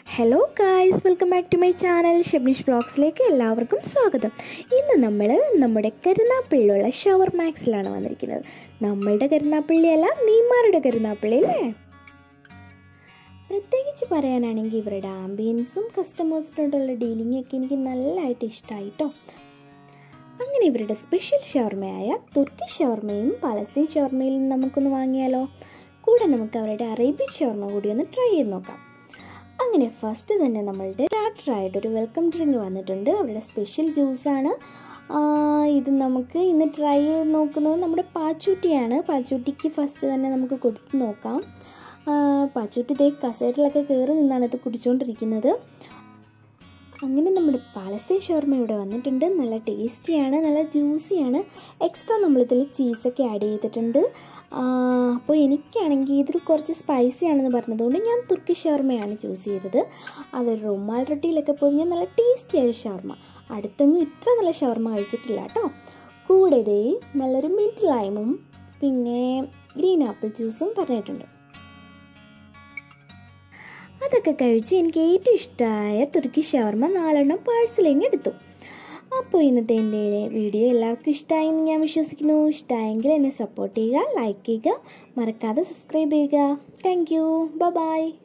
hello guys welcome back to my channel Shebnish വ്ളോഗ്സിലേക്ക് എല്ലാവർക്കും സ്വാഗതം ഇന്ന് നമ്മൾ നമ്മുടെ കരുനാപ്പള്ളിയുള്ള ഷവർ മാക്സിലാണ് വന്നിരിക്കുന്നത് നമ്മളുടെ കരുനാപ്പള്ളിയല്ല നീമാരുടെ കരുനാപ്പള്ളി അല്ലേ പ്രത്യേകിച്ച് പറയാനാണെങ്കിൽ ഇവരുടെ ആംബിയൻസും കസ്റ്റമേഴ്സിനോടുള്ള ഡീലിംഗ് ഒക്കെ എനിക്ക് നല്ലതായിട്ട് ഇഷ്ടമായി കേട്ടോ അങ്ങനെ ഇവരുടെ സ്പെഷ്യൽ ഷവർമയായ തുർക്കി ഷവർമയും പലസ്തീൻ ഷവർമയിൽ നിന്ന് നമുക്കൊന്ന് വാങ്ങിയാലോ കൂടെ നമുക്ക് അവരുടെ അറേബ്യൻ ഷവർമ കൂടി ഒന്ന് ട്രൈ ചെയ്ത് നോക്കാം അങ്ങനെ ഫസ്റ്റ് തന്നെ നമ്മളുടെ സ്റ്റാർട്ടറായിട്ടൊരു വെൽക്കം ഡ്രിങ്ക് വന്നിട്ടുണ്ട് അവരുടെ സ്പെഷ്യൽ ജ്യൂസാണ് ഇത് നമുക്ക് ഇന്ന് ട്രൈ ചെയ്ത് നോക്കുന്നത് നമ്മുടെ പാച്ചൂട്ടിയാണ് പാച്ചൂട്ടിക്ക് ഫസ്റ്റ് തന്നെ നമുക്ക് കൊടുത്ത് നോക്കാം പാച്ചൂട്ടി ദേ കസേരയിലൊക്കെ കയറി നിന്നാണ് ഇത് കുടിച്ചുകൊണ്ടിരിക്കുന്നത് അങ്ങനെ നമ്മുടെ പാലസ്തീൻ ഷവർമ ഇവിടെ വന്നിട്ടുണ്ട് നല്ല ടേസ്റ്റിയാണ് നല്ല ജ്യൂസിയാണ് എക്സ്ട്രാ നമ്മളിതിൽ ചീസൊക്കെ ആഡ് ചെയ്തിട്ടുണ്ട് അപ്പോൾ എനിക്കാണെങ്കിൽ ഇതിൽ കുറച്ച് സ്പൈസി ആണെന്ന് പറഞ്ഞതുകൊണ്ട് ഞാൻ തുർക്കി ഷവർമയാണ് ചൂസ് ചെയ്തത് അത് റുമാൽ റൊട്ടിയിലൊക്കെ പോയി ഞാൻ നല്ല ടേസ്റ്റി ആയ ഷവർമ അടുത്തെങ്ങും ഇത്ര നല്ല ഷവർമ കഴിച്ചിട്ടില്ല കേട്ടോ കൂടെ ഇതേ നല്ലൊരു മിൽക്ക് ലൈമും പിന്നെ ഗ്രീൻ ആപ്പിൾ ജ്യൂസും പറഞ്ഞിട്ടുണ്ട് അതൊക്കെ കഴിച്ച് എനിക്ക് ഏറ്റവും ഇഷ്ടമായ തുർക്കി ഷവർമ നാലെണ്ണം പാഴ്സലിങ് എടുത്തു അപ്പോൾ ഇന്നത്തെ എൻ്റെ വീഡിയോ എല്ലാവർക്കും ഇഷ്ടമായി എന്ന് ഞാൻ വിശ്വസിക്കുന്നു ഇഷ്ടമായെങ്കിൽ എന്നെ സപ്പോർട്ട് ചെയ്യുക ലൈക്ക് ചെയ്യുക മറക്കാതെ സബ്സ്ക്രൈബ് ചെയ്യുക താങ്ക് യു ബൈ